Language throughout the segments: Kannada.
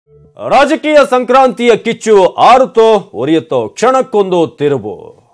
ರಾಜಕೀಯ ಸಂಕ್ರಾಂತಿಯ ಕಿಚ್ಚು ಆರುತ್ತೋ ಉರಿಯುತ್ತೋ ಕ್ಷಣಕ್ಕೊಂದು ತಿರುವು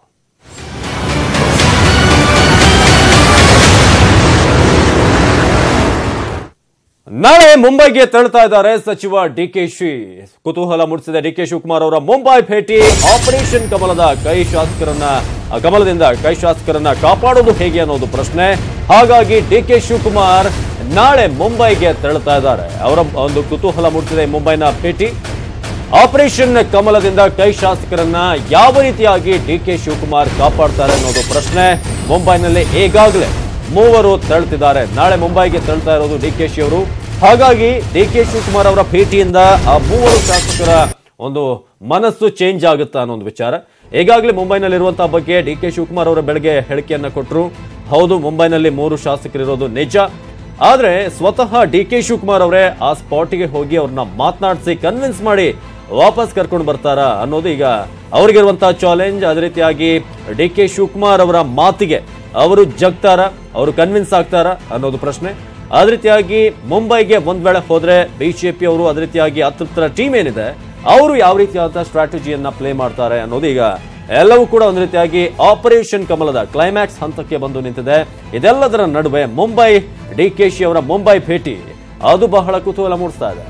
ನಾಳೆ ಮುಂಬೈಗೆ ತೆರಳ್ತಾ ಇದ್ದಾರೆ ಸಚಿವ ಡಿಕೆಶಿ ಕುತೂಹಲ ಮೂಡಿಸಿದ ಡಿಕೆ ಶಿವಕುಮಾರ್ ಅವರ ಮುಂಬೈ ಭೇಟಿ ಆಪರೇಷನ್ ಕಮಲದ ಕೈ ಶಾಸಕರನ್ನ ಆ ಕಮಲದಿಂದ ಕೈ ಶಾಸಕರನ್ನ ಕಾಪಾಡೋದು ಹೇಗೆ ಅನ್ನೋದು ಪ್ರಶ್ನೆ ಹಾಗಾಗಿ ಡಿಕೆ ಶಿವಕುಮಾರ್ ನಾಳೆ ಮುಂಬೈಗೆ ತೆರಳ್ತಾ ಇದ್ದಾರೆ ಅವರ ಒಂದು ಕುತೂಹಲ ಮೂಡಿಸಿದೆ ಈ ಮುಂಬೈನ ಭೇಟಿ ಆಪರೇಷನ್ ಕಮಲದಿಂದ ಕೈ ಶಾಸಕರನ್ನ ಯಾವ ರೀತಿಯಾಗಿ ಡಿ ಕೆ ಶಿವಕುಮಾರ್ ಕಾಪಾಡ್ತಾರೆ ಅನ್ನೋದು ಪ್ರಶ್ನೆ ಮುಂಬೈನಲ್ಲಿ ಈಗಾಗಲೇ ಮೂವರು ತೆರಳುತ್ತಿದ್ದಾರೆ ನಾಳೆ ಮುಂಬೈಗೆ ತೆರಳ್ತಾ ಇರೋದು ಡಿ ಕೆ ಶಿ ಅವರು ಹಾಗಾಗಿ ಡಿ ಕೆ ಶಿವಕುಮಾರ್ ಅವರ ಭೇಟಿಯಿಂದ ಆ ಮೂವರು ಶಾಸಕರ ಒಂದು ಮನಸ್ಸು ಚೇಂಜ್ ಆಗುತ್ತಾ ಅನ್ನೋ ಒಂದು ವಿಚಾರ ಈಗಾಗಲೇ ಮುಂಬೈನಲ್ಲಿರುವಂತಹ ಬಗ್ಗೆ ಡಿ ಕೆ ಶಿವಕುಮಾರ್ ಅವರ ಬೆಳಗ್ಗೆ ಹೇಳಿಕೆಯನ್ನ ಕೊಟ್ಟರು ಹೌದು ಮುಂಬೈನಲ್ಲಿ ಮೂರು ಶಾಸಕರಿರೋದು ನಿಜ ಆದ್ರೆ ಸ್ವತಃ ಡಿ ಕೆ ಶಿವಕುಮಾರ್ ಅವರೇ ಆ ಸ್ಪಾಟಿಗೆ ಹೋಗಿ ಅವ್ರನ್ನ ಮಾತನಾಡಿಸಿ ಕನ್ವಿನ್ಸ್ ಮಾಡಿ ವಾಪಸ್ ಕರ್ಕೊಂಡು ಬರ್ತಾರ ಅನ್ನೋದು ಈಗ ಅವ್ರಿಗಿರುವಂತಹ ಚಾಲೆಂಜ್ ಅದೇ ರೀತಿಯಾಗಿ ಡಿ ಕೆ ಶಿವಕುಮಾರ್ ಅವರ ಮಾತಿಗೆ ಅವರು ಜಗ್ತಾರ ಅವರು ಕನ್ವಿನ್ಸ್ ಆಗ್ತಾರ ಅನ್ನೋದು ಪ್ರಶ್ನೆ ಅದೇ ರೀತಿಯಾಗಿ ಮುಂಬೈಗೆ ಒಂದ್ ವೇಳೆ ಹೋದ್ರೆ ಬಿಜೆಪಿ ಅವರು ಅದೇ ರೀತಿಯಾಗಿ ಅತೃಪ್ತರ ಟೀಮ್ ಏನಿದೆ ಅವರು ಯಾವ ರೀತಿಯಾದ ಸ್ಟ್ರಾಟಜಿಯನ್ನ ಪ್ಲೇ ಮಾಡ್ತಾರೆ ಅನ್ನೋದು ಈಗ ಎಲ್ಲವೂ ಕೂಡ ಒಂದು ರೀತಿಯಾಗಿ ಆಪರೇಷನ್ ಕಮಲದ ಕ್ಲೈಮ್ಯಾಕ್ಸ್ ಹಂತಕ್ಕೆ ಬಂದು ನಿಂತಿದೆ ಇದೆಲ್ಲದರ ನಡುವೆ ಮುಂಬೈ ಡಿ ಕೆ ಶಿ ಅವರ ಮುಂಬೈ ಭೇಟಿ ಅದು ಬಹಳ ಕುತೂಹಲ ಮೂಡಿಸ್ತಾ ಇದೆ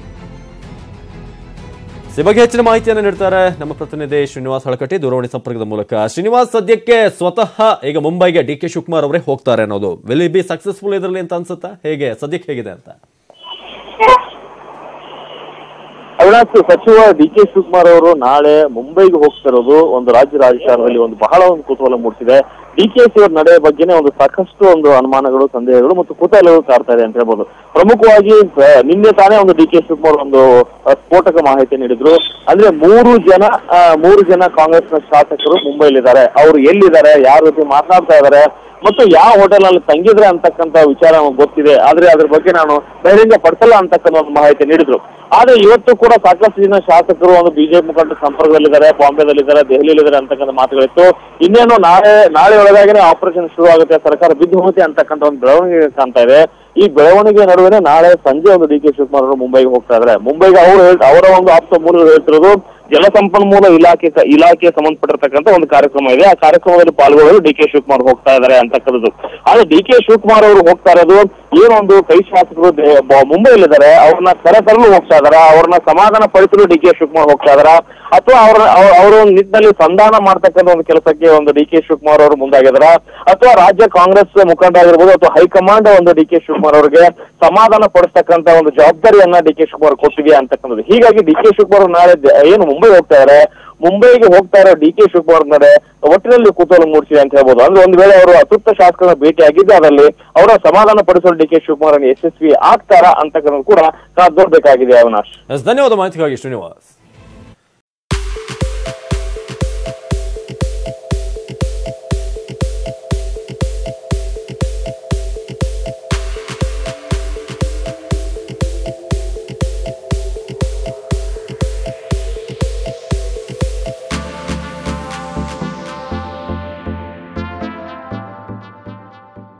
ಈ ಬಗ್ಗೆ ಹೆಚ್ಚಿನ ಮಾಹಿತಿಯನ್ನು ನೀಡ್ತಾರೆ ನಮ್ಮ ಪ್ರತಿನಿಧಿ ಶ್ರೀನಿವಾಸ್ ಹಳಕಟ್ಟಿ ದೂರವಾಣಿ ಸಂಪರ್ಕದ ಮೂಲಕ ಶ್ರೀನಿವಾಸ್ ಸದ್ಯಕ್ಕೆ ಸ್ವತಃ ಈಗ ಮುಂಬೈಗೆ ಡಿ ಕೆ ಶಿವಕುಮಾರ್ ಅವರೇ ಹೋಗ್ತಾರೆ ಅನ್ನೋದು ವಿಲ್ ಬಿ ಸಕ್ಸಸ್ಫುಲ್ ಇದರಲ್ಲಿ ಅಂತ ಅನ್ಸುತ್ತಾ ಹೇಗೆ ಸದ್ಯಕ್ಕೆ ಹೇಗಿದೆ ಅಂತ ಅವಿನಾಶ್ ಸಚಿವ ಡಿ ಕೆ ಶಿವಕುಮಾರ್ ಅವರು ನಾಳೆ ಮುಂಬೈಗೆ ಹೋಗ್ತಿರೋದು ಒಂದು ರಾಜ್ಯ ರಾಜಕಾರಣದಲ್ಲಿ ಒಂದು ಬಹಳ ಒಂದು ಕುತೂಹಲ ಮೂಡಿಸಿದೆ ಡಿ ಕೆ ಸಿ ಅವರ ನಡೆ ಬಗ್ಗೆನೇ ಒಂದು ಸಾಕಷ್ಟು ಒಂದು ಅನುಮಾನಗಳು ಸಂದೇಹಗಳು ಮತ್ತು ಕುತೂಹಲಗಳು ಕಾಡ್ತಾ ಇದೆ ಅಂತ ಹೇಳ್ಬೋದು ಪ್ರಮುಖವಾಗಿ ಆ, ನಿನ್ನೆ ತಾನೇ ಒಂದು ಡಿ ಕೆ ಶಿವಕುಮಾರ್ ಒಂದು ಆ, ಸ್ಫೋಟಕ ಮಾಹಿತಿ ನೀಡಿದ್ರು ಅಂದ್ರೆ ಮೂರು ಜನ ಆ, ಮೂರು ಜನ ಕಾಂಗ್ರೆಸ್ನ ಶಾಸಕರು ಮುಂಬೈಲಿದ್ದಾರೆ ಅವರು ಎಲ್ಲಿದ್ದಾರೆ ಯಾರ ಜೊತೆ ಮಾತನಾಡ್ತಾ ಇದ್ದಾರೆ ಮತ್ತು ಯಾವ ಹೋಟೆಲ್ ನಲ್ಲಿ ತಂಗಿದ್ರೆ ಅಂತಕ್ಕಂತ ವಿಚಾರ ನಮಗೆ ಗೊತ್ತಿದೆ ಆದ್ರೆ ಅದ್ರ ಬಗ್ಗೆ ನಾನು ಬಹಿರಂಗ ಪಡಿಸಲ್ಲ ಅಂತಕ್ಕಂಥ ಒಂದು ಮಾಹಿತಿ ನೀಡಿದ್ರು ಆದ್ರೆ ಇವತ್ತು ಕೂಡ ಸಾಕಷ್ಟು ಜನ ಶಾಸಕರು ಒಂದು ಬಿಜೆಪಿ ಮುಖಂಡರ ಸಂಪರ್ಕದಲ್ಲಿದ್ದಾರೆ ಬಾಂಬೆದಲ್ಲಿದ್ದಾರೆ ದೆಹಲಿಯಲ್ಲಿದ್ದಾರೆ ಅಂತಕ್ಕಂಥ ಮಾತುಗಳಿತ್ತು ಇನ್ನೇನು ನಾಳೆ ನಾಳೆ ಒಳಗಾಗಿನೇ ಆಪರೇಷನ್ ಶುರು ಆಗುತ್ತೆ ಸರ್ಕಾರ ಬಿದ್ದು ಹೋಗುತ್ತೆ ಅಂತಕ್ಕಂಥ ಒಂದು ಬೆಳವಣಿಗೆ ಕಾಣ್ತಾ ಇದೆ ಈ ಬೆಳವಣಿಗೆ ನಡುವೆ ನಾಳೆ ಸಂಜೆ ಒಂದು ಡಿ ಕೆ ಶಿವಕುಮಾರ್ ಅವರು ಮುಂಬೈಗೆ ಹೋಗ್ತಾ ಇದ್ದಾರೆ ಮುಂಬೈಗೆ ಅವರು ಹೇಳ್- ಅವರ ಒಂದು ಆಪ್ತ ಮೂಲಗಳು ಹೇಳ್ತಿರೋದು ಜಲಸಂಪನ್ಮೂಲ ಇಲಾಖೆ ಇಲಾಖೆ ಸಂಬಂಧಪಟ್ಟಿರ್ತಕ್ಕಂಥ ಒಂದು ಕಾರ್ಯಕ್ರಮ ಇದೆ ಆ ಕಾರ್ಯಕ್ರಮದಲ್ಲಿ ಪಾಲ್ಗೊಳ್ಳಲು ಡಿ ಕೆ ಶಿವಕುಮಾರ್ ಹೋಗ್ತಾ ಇದ್ದಾರೆ ಅಂತಕ್ಕಂಥದ್ದು ಆದ್ರೆ ಡಿ ಕೆ ಶಿವಕುಮಾರ್ ಅವರು ಹೋಗ್ತಾ ಇರೋದು ಏನೊಂದು ಕೈ ಶಾಸಕರು ದೆ- ಬ- ಮುಂಬೈಲಿದ್ದಾರೆ ಅವ್ರನ್ನ ಕರೆತರಲು ಹೋಗ್ತಾ ಇದಾರ ಅವ್ರನ್ನ ಸಮಾಧಾನ ಪಡಿಸಲು ಡಿ ಕೆ ಶಿವಕುಮಾರ್ ಹೋಗ್ತಾ ಇದಾರ ಅಥವಾ ಅವರ ಅವರ ಒಂದು ನಿಟ್ಟಿನಲ್ಲಿ ಸಂಧಾನ ಮಾಡ್ತಕ್ಕಂಥ ಒಂದು ಕೆಲಸಕ್ಕೆ ಒಂದು ಡಿ ಕೆ ಶಿವಕುಮಾರ್ ಅವರು ಮುಂದಾಗಿದಾರ ಅಥವಾ ರಾಜ್ಯ ಕಾಂಗ್ರೆಸ್ ಮುಖಂಡ ಆಗಿರ್ಬೋದು ಅಥವಾ ಹೈಕಮಾಂಡ್ ಒಂದು ಡಿ ಕೆ ಶಿವಕುಮಾರ್ ಅವರಿಗೆ ಸಮಾಧಾನ ಪಡಿಸ್ತಕ್ಕಂಥ ಒಂದು ಜವಾಬ್ದಾರಿಯನ್ನ ಡಿ ಕೆ ಶಿವಕುಮಾರ್ ಕೊಟ್ಟಿದೆ ಅಂತಕ್ಕಂಥದ್ದು ಹೀಗಾಗಿ ಡಿ ಕೆ ಶಿವಕುಮಾರ್ ಅವರು ನಾಳೆ ದ- ಏನು ಮುಂಬೈ ಹೋಗ್ತಾ ಇದಾರೆ ಮುಂಬೈಗೆ ಹೋಗ್ತಾ ಇರೋ ಡಿ ಕೆ ಶಿವಕುಮಾರ್ ನಡೆ ಒಟ್ಟಿನಲ್ಲಿ ಕುತೂಹಲ ಮೂಡಿಸಿದೆ ಅಂತ ಹೇಳ್ಬೋದು ಅಂದ್ರೆ ಒಂದು ವೇಳೆ ಅವರು ಅತೃಪ್ತ ಶಾಸಕರನ್ನ ಭೇಟಿ ಆಗಿದ್ದೆ ಅದರಲ್ಲಿ ಅವರ ಸಮಾಧಾನ ಪಡಿಸಲು ಡಿ ಕೆ ಶಿವಕುಮಾರ್ ಯಶಸ್ವಿ ಆಗ್ತಾರಾ ಅಂತಕ್ಕಂಥದ್ದು ಕೂಡ ಕಾದ್ ನೋಡ್ಬೇಕಾಗಿದೆ ಅವಿನಾಶ್ ಎಸ್, ಧನ್ಯವಾದ ಮಾಹಿತಿಗಾಗಿ ಶ್ರೀನಿವಾಸ್